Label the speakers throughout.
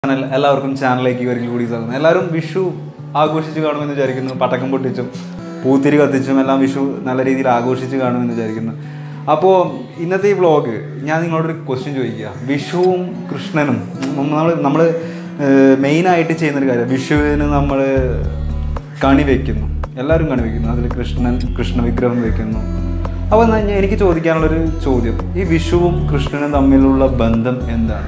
Speaker 1: channel എല്ലാവർക്കും ചാനലിലേക്ക് ഒരിക്കൽ കൂടി സ്വാഗതം എല്ലാവരും വിഷു ആഘോഷിച്ച് കാണുമെന്ന് വിചാരിക്കുന്നു പടക്കം പൊട്ടിച്ചും പൂത്തിരി കത്തിച്ചും എല്ലാം വിഷു നല്ല രീതിയിൽ ആഘോഷിച്ച് കാണുമെന്ന് വിചാരിക്കുന്നു അപ്പോൾ ഇന്നത്തെ ഈ വ്ളോഗ് ഞാൻ നിങ്ങളോടൊരു ക്വസ്റ്റ്യൻ ചോദിക്കുക വിഷുവും കൃഷ്ണനും നമ്മൾ നമ്മൾ മെയിനായിട്ട് ചെയ്യുന്നൊരു കാര്യം വിഷുവിന് നമ്മൾ കണി വയ്ക്കുന്നു എല്ലാവരും കണി വയ്ക്കുന്നു അതിൽ കൃഷ്ണൻ കൃഷ്ണ വിഗ്രഹം വയ്ക്കുന്നു അപ്പോൾ എന്നാ ഞാൻ- എനിക്ക് ചോദിക്കാനുള്ളൊരു ചോദ്യം ഈ വിഷുവും കൃഷ്ണനും തമ്മിലുള്ള ബന്ധം എന്താണ്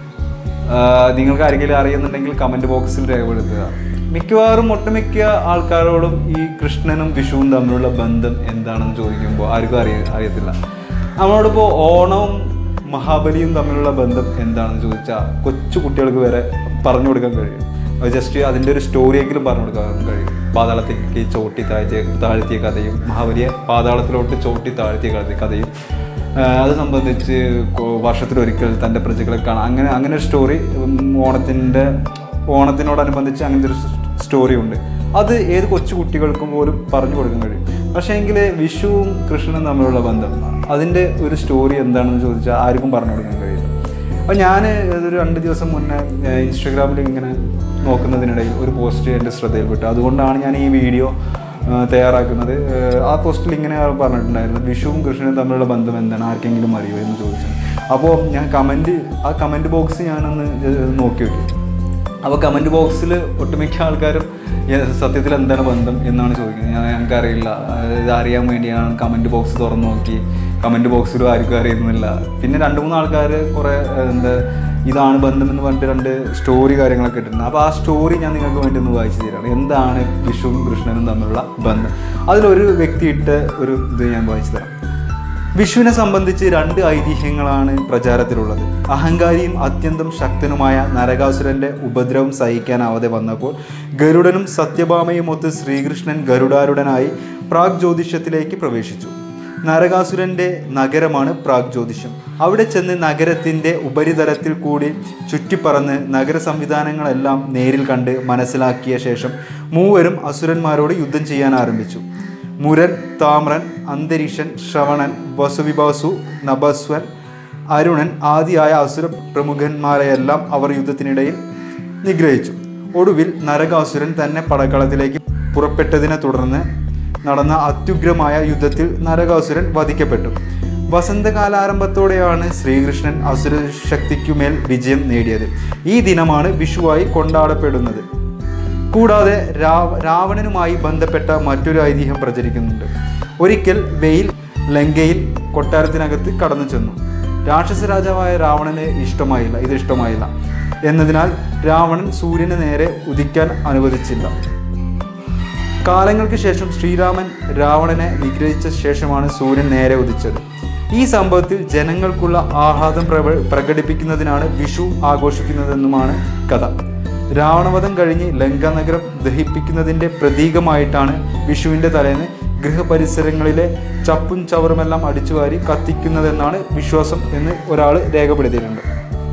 Speaker 1: ആഹ് നിങ്ങൾക്ക് ആരെങ്കിലും അറിയുന്നുണ്ടെങ്കിൽ കമൻറ്റ് ബോക്സിൽ രേഖപ്പെടുത്തുക മിക്കവാറും ഒട്ടുമിക്ക ആൾക്കാരോടും ഈ കൃഷ്ണനും വിഷുവും തമ്മിലുള്ള ബന്ധം എന്താണെന്ന് ചോദിക്കുമ്പോൾ ആർക്കും അറിയ അറിയത്തില്ല നമ്മളോടിപ്പോൾ ഓണവും മഹാബലിയും തമ്മിലുള്ള ബന്ധം എന്താണെന്ന് ചോദിച്ചാൽ കൊച്ചു കുട്ടികൾക്ക് വരെ പറഞ്ഞു കൊടുക്കാൻ കഴിയും അത് ജസ്റ്റ് അതിൻ്റെ ഒരു സ്റ്റോറിയെങ്കിലും പറഞ്ഞു കൊടുക്കാൻ കഴിയും പാതാളത്തേക്ക് ചോട്ടി താഴ്ത്തിയ താഴ്ത്തിയ കഥയും മഹാബലിയെ പാതാളത്തിലോട്ട് ചോട്ടി താഴ്ത്തിയ കഥ- കഥയും ആഹ് അത് സംബന്ധിച്ച് കൊ- വർഷത്തിലൊരിക്കൽ തൻ്റെ പ്രജകളെ കാണാം അങ്ങനെ അങ്ങനെ ഒരു സ്റ്റോറി ഓണത്തിൻ്റെ ഓണത്തിനോടനുബന്ധിച്ച് അങ്ങനത്തെ ഒരു സ്റ്റോറി ഉണ്ട് അത് ഏത് കൊച്ചു കുട്ടികൾക്കും പോലും പറഞ്ഞു കൊടുക്കാൻ കഴിയും പക്ഷേ എങ്കിൽ വിഷുവും കൃഷ്ണനും തമ്മിലുള്ള ബന്ധം അതിൻ്റെ ഒരു സ്റ്റോറി എന്താണെന്ന് ചോദിച്ചാൽ ആർക്കും പറഞ്ഞു കൊടുക്കാൻ കഴിയില്ല അപ്പോൾ ഞാൻ ഒരു രണ്ട് ദിവസം മുന്നേ ഏഹ്, ഇൻസ്റ്റഗ്രാമിൽ ഇങ്ങനെ നോക്കുന്നതിനിടയിൽ ഒരു പോസ്റ്റ് എൻ്റെ ശ്രദ്ധയിൽപ്പെട്ടു അതുകൊണ്ടാണ് ഞാൻ ഈ വീഡിയോ ഏഹ്, തയ്യാറാക്കുന്നത് ഏഹ്, ആ പോസ്റ്റിൽ ഇങ്ങനെ പറഞ്ഞിട്ടുണ്ടായിരുന്നു വിഷുവും കൃഷ്ണനും തമ്മിലുള്ള ബന്ധം എന്താണ് ആർക്കെങ്കിലും അറിയോ എന്ന് ചോദിച്ചു അപ്പോൾ ഞാൻ കമൻറ്റ് ആ കമൻറ്റ് ബോക്സ് ഞാനൊന്ന് ഏഹ്, നോക്കി നോക്കി അപ്പോൾ കമൻറ്റ് ബോക്സിൽ ഒട്ടുമിക്ക ആൾക്കാരും "ഏ, സത്യത്തിൽ എന്താണ് ബന്ധം എന്നാണ് ചോദിക്കുന്നത് ഞാൻ ഞങ്ങൾക്കറിയില്ല അഹ് ഇത് അറിയാൻ വേണ്ടിയാണ് കമൻറ്റ് ബോക്സ് തുറന്നു നോക്കി കമൻറ്റ് ബോക്സിലും ആർക്കും അറിയുന്നില്ല പിന്നെ രണ്ട് മൂന്ന് ആൾക്കാർ കുറേ ഏഹ്, എന്താ ഇതാണ് ബന്ധം എന്ന് പറഞ്ഞിട്ട് രണ്ട് സ്റ്റോറി കാര്യങ്ങളൊക്കെ ഇട്ടിട്ടുണ്ട് അപ്പോൾ ആ സ്റ്റോറി ഞാൻ നിങ്ങൾക്ക് വേണ്ടി ഒന്ന് വായിച്ചു തരാം എന്താണ് വിഷുവും കൃഷ്ണനും തമ്മിലുള്ള ബന്ധം അതിലൊരു വ്യക്തി ഇട്ട ഒരു ഇത് ഞാൻ വായിച്ചു തരാം വിഷുവിനെ സംബന്ധിച്ച് രണ്ട് ഐതിഹ്യങ്ങളാണ് പ്രചാരത്തിലുള്ളത് അഹങ്കാരിയും അത്യന്തം ശക്തനുമായ നരകാസുരന്റെ ഉപദ്രവം സഹിക്കാനാവാതെ വന്നപ്പോൾ ഗരുഡനും സത്യഭാമയും ഒത്ത് ശ്രീകൃഷ്ണൻ ഗരുഡാരുടനായി പ്രാഗ് ജ്യോതിഷത്തിലേക്ക് പ്രവേശിച്ചു നരകാസുരന്റെ നഗരമാണ് പ്രാഗ് ജ്യോതിഷം അവിടെ ചെന്ന് നഗരത്തിന്റെ ഉപരിതലത്തിൽ കൂടി ചുറ്റിപ്പറന്ന് നഗര സംവിധാനങ്ങളെല്ലാം നേരിൽ കണ്ട് മനസ്സിലാക്കിയ ശേഷം മൂവരും അസുരന്മാരോട് യുദ്ധം ചെയ്യാൻ ആരംഭിച്ചു മുരൻ താമ്രൻ അന്തരീക്ഷൻ ശ്രവണൻ വസുവിഭാസു നഭസ്വൻ അരുണൻ ആദിയായ അസുര പ്രമുഖന്മാരെയെല്ലാം അവർ യുദ്ധത്തിനിടയിൽ നിഗ്രഹിച്ചു ഒടുവിൽ നരകാസുരൻ തന്നെ പടക്കളത്തിലേക്ക് പുറപ്പെട്ടതിനെ തുടർന്ന് നടന്ന അത്യുഗ്രമായ യുദ്ധത്തിൽ നരകാസുരൻ വധിക്കപ്പെട്ടു വസന്തകാലാരംഭത്തോടെയാണ് ശ്രീകൃഷ്ണൻ അസുരശക്തിക്കുമേൽ വിജയം നേടിയത് ഈ ദിനമാണ് വിഷുവായി കൊണ്ടാടപ്പെടുന്നത് കൂടാതെ രാവ രാവണനുമായി ബന്ധപ്പെട്ട മറ്റൊരു ഐതിഹ്യം പ്രചരിക്കുന്നുണ്ട് ഒരിക്കൽ വെയിൽ ലങ്കയിൽ കൊട്ടാരത്തിനകത്ത് കടന്നു ചെന്നു രാക്ഷസ രാജാവായ രാവണന് ഇഷ്ടമായില്ല ഇത് ഇഷ്ടമായില്ല എന്നതിനാൽ രാവണൻ സൂര്യന് നേരെ ഉദിക്കാൻ അനുവദിച്ചില്ല കാലങ്ങൾക്ക് ശേഷം ശ്രീരാമൻ രാവണനെ നിഗ്രഹിച്ച ശേഷമാണ് സൂര്യൻ നേരെ ഉദിച്ചത് ഈ സംഭവത്തിൽ ജനങ്ങൾക്കുള്ള ആഹ്ലാദം പ്രവ പ്രകടിപ്പിക്കുന്നതിനാണ് വിഷു ആഘോഷിക്കുന്നതെന്നുമാണ് കഥ രാവണവധം കഴിഞ്ഞ് ലങ്കാനഗരം ദഹിപ്പിക്കുന്നതിൻ്റെ പ്രതീകമായിട്ടാണ് വിഷുവിൻ്റെ തലേന്ന് ഗൃഹപരിസരങ്ങളിലെ ചപ്പും ചവറുമെല്ലാം അടിച്ചുവാരി കത്തിക്കുന്നതെന്നാണ് വിശ്വാസം എന്ന് ഒരാൾ രേഖപ്പെടുത്തിയിട്ടുണ്ട്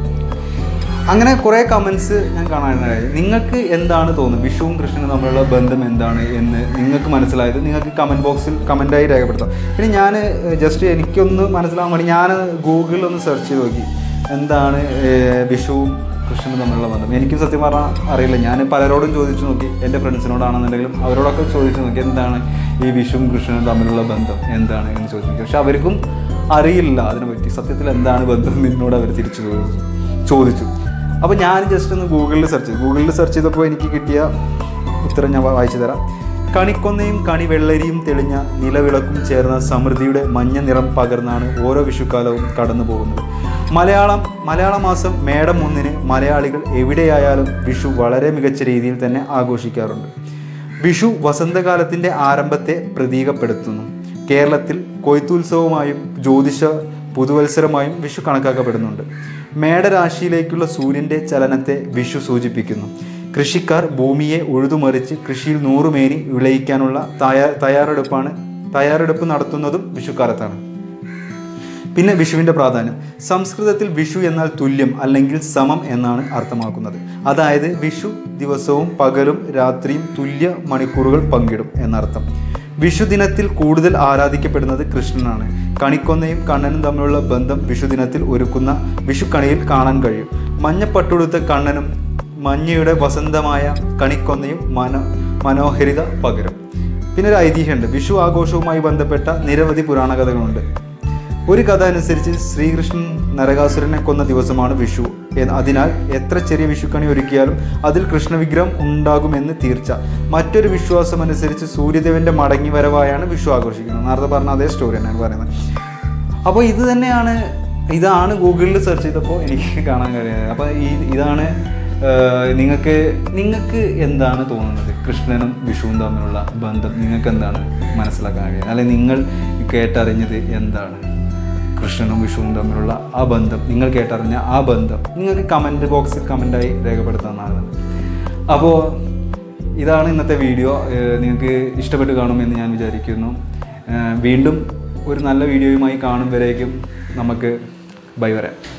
Speaker 1: അങ്ങനെ കുറേ കമൻസ് ഞാൻ കാണാനിടയായി നിങ്ങൾക്ക് എന്താണ് തോന്നുന്നത് വിഷുവും കൃഷ്ണനും തമ്മിലുള്ള ബന്ധം എന്താണ് എന്ന് നിങ്ങൾക്ക് മനസ്സിലായത് നിങ്ങൾക്ക് കമൻറ്റ് ബോക്സിൽ കമൻറ്റായി രേഖപ്പെടുത്താം പിന്നെ ഞാൻ ജസ്റ്റ് എനിക്കൊന്ന് മനസ്സിലാവാൻ വേണ്ടി ഞാൻ ഗൂഗിളിൽ ഒന്ന് സെർച്ച് ചെയ്ത് നോക്കി എന്താണ് ഏഹ്, വിഷുവും കൃഷ്ണനും തമ്മിലുള്ള ബന്ധം എനിക്കും സത്യം പറഞ്ഞാൽ അറിയില്ല ഞാൻ പലരോടും ചോദിച്ചു നോക്കി എൻ്റെ ഫ്രണ്ട്സിനോടാണെന്നുണ്ടെങ്കിലും അവരോടൊക്കെ ചോദിച്ചു നോക്കി എന്താണ് ഈ വിഷുവും കൃഷ്ണനും തമ്മിലുള്ള ബന്ധം എന്താണ് എന്ന് ചോദിച്ചു നോക്കി പക്ഷെ അവർക്കും അറിയില്ല അതിനെപ്പറ്റി സത്യത്തിൽ എന്താണ് ബന്ധം എന്ന് എന്നോട് അവർ തിരിച്ചു ചോദിച്ചു ചോദിച്ചു അപ്പോൾ ഞാൻ ജസ്റ്റ് ഒന്ന് ഗൂഗിളിൽ സെർച്ച് ചെയ്തു ഗൂഗിളിൽ സെർച്ച് ചെയ്തപ്പോൾ എനിക്ക് കിട്ടിയ ഉത്തരം ഞാൻ വായിച്ചു തരാം കണിക്കൊന്നയും കണിവെള്ളരിയും തെളിഞ്ഞ നിലവിളക്കും ചേർന്ന സമൃദ്ധിയുടെ മഞ്ഞ നിറം പകർന്നാണ് ഓരോ വിഷുക്കാലവും കടന്നു പോകുന്നത് മലയാളം മലയാള മാസം മേടം ഒന്നിന് മലയാളികൾ എവിടെയായാലും വിഷു വളരെ മികച്ച രീതിയിൽ തന്നെ ആഘോഷിക്കാറുണ്ട് വിഷു വസന്തകാലത്തിൻ്റെ ആരംഭത്തെ പ്രതീകപ്പെടുത്തുന്നു കേരളത്തിൽ കൊയ്ത്തുത്സവമായും ജ്യോതിഷ പുതുവത്സരമായും വിഷു കണക്കാക്കപ്പെടുന്നുണ്ട് മേടരാശിയിലേക്കുള്ള സൂര്യൻ്റെ ചലനത്തെ വിഷു സൂചിപ്പിക്കുന്നു കൃഷിക്കാർ ഭൂമിയെ ഉഴുതുമറിച്ച് കൃഷിയിൽ നൂറുമേനി വിളയിക്കാനുള്ള തയ്യാ തയ്യാറെടുപ്പാണ് തയ്യാറെടുപ്പ് നടത്തുന്നതും വിഷുക്കാലത്താണ് പിന്നെ വിഷുവിൻ്റെ പ്രാധാന്യം സംസ്കൃതത്തിൽ വിഷു എന്നാൽ തുല്യം അല്ലെങ്കിൽ സമം എന്നാണ് അർത്ഥമാക്കുന്നത് അതായത് വിഷു ദിവസവും പകലും രാത്രിയും തുല്യ മണിക്കൂറുകൾ പങ്കിടും എന്നർത്ഥം വിഷുദിനത്തിൽ കൂടുതൽ ആരാധിക്കപ്പെടുന്നത് കൃഷ്ണനാണ് കണിക്കൊന്നയും കണ്ണനും തമ്മിലുള്ള ബന്ധം വിഷുദിനത്തിൽ ഒരുക്കുന്ന വിഷുക്കണിയിൽ കാണാൻ കഴിയും മഞ്ഞപ്പട്ടുടുത്ത കണ്ണനും മഞ്ഞയുടെ വസന്തമായ കണിക്കൊന്നയും മനോ മനോഹരിത പകരും പിന്നെ ഒരു ഐതിഹ്യമുണ്ട് വിഷു ആഘോഷവുമായി ബന്ധപ്പെട്ട നിരവധി പുരാണ കഥകളുണ്ട് ഒരു കഥ അനുസരിച്ച് ശ്രീകൃഷ്ണൻ നരകാസുരനെ കൊന്ന ദിവസമാണ് വിഷു എ- അതിനാൽ എത്ര ചെറിയ വിഷുക്കണി ഒരുക്കിയാലും അതിൽ കൃഷ്ണവിഗ്രഹം ഉണ്ടാകുമെന്ന് തീർച്ച മറ്റൊരു വിശ്വാസം അനുസരിച്ച് സൂര്യദേവന്റെ മടങ്ങി വരവായാണ് വിഷു ആഘോഷിക്കുന്നത് നേരത്തെ പറഞ്ഞ അതേ സ്റ്റോറി തന്നെയാണ് പറയുന്നത് അപ്പോൾ ഇത് തന്നെയാണ് ഇതാണ് ഗൂഗിളിൽ സെർച്ച് ചെയ്തപ്പോൾ എനിക്ക് കാണാൻ കഴിയുന്നത് അപ്പോൾ ഈ ഇതാണ് ഏഹ്, നിങ്ങൾക്ക് നിങ്ങൾക്ക് എന്താണ് തോന്നുന്നത് കൃഷ്ണനും വിഷുവും തമ്മിലുള്ള ബന്ധം നിങ്ങൾക്ക് എന്താണ് മനസ്സിലാക്കാൻ കഴിയുന്നത് അല്ലെങ്കിൽ നിങ്ങൾ കേട്ടറിഞ്ഞത് എന്താണ് കൃഷ്ണനും വിഷുവും തമ്മിലുള്ള ആ ബന്ധം നിങ്ങൾ കേട്ടറിഞ്ഞ ആ ബന്ധം നിങ്ങൾക്ക് കമൻറ്റ് ബോക്സിൽ കമൻറ്റായി രേഖപ്പെടുത്താവുന്നതാണ് അപ്പോൾ ഇതാണ് ഇന്നത്തെ വീഡിയോ ഏഹ് നിങ്ങൾക്ക് ഇഷ്ടപ്പെട്ട് കാണുമെന്ന് ഞാൻ വിചാരിക്കുന്നു ഏഹ് വീണ്ടും ഒരു നല്ല വീഡിയോയുമായി കാണും വരേക്കും നമുക്ക് ബൈ വരാം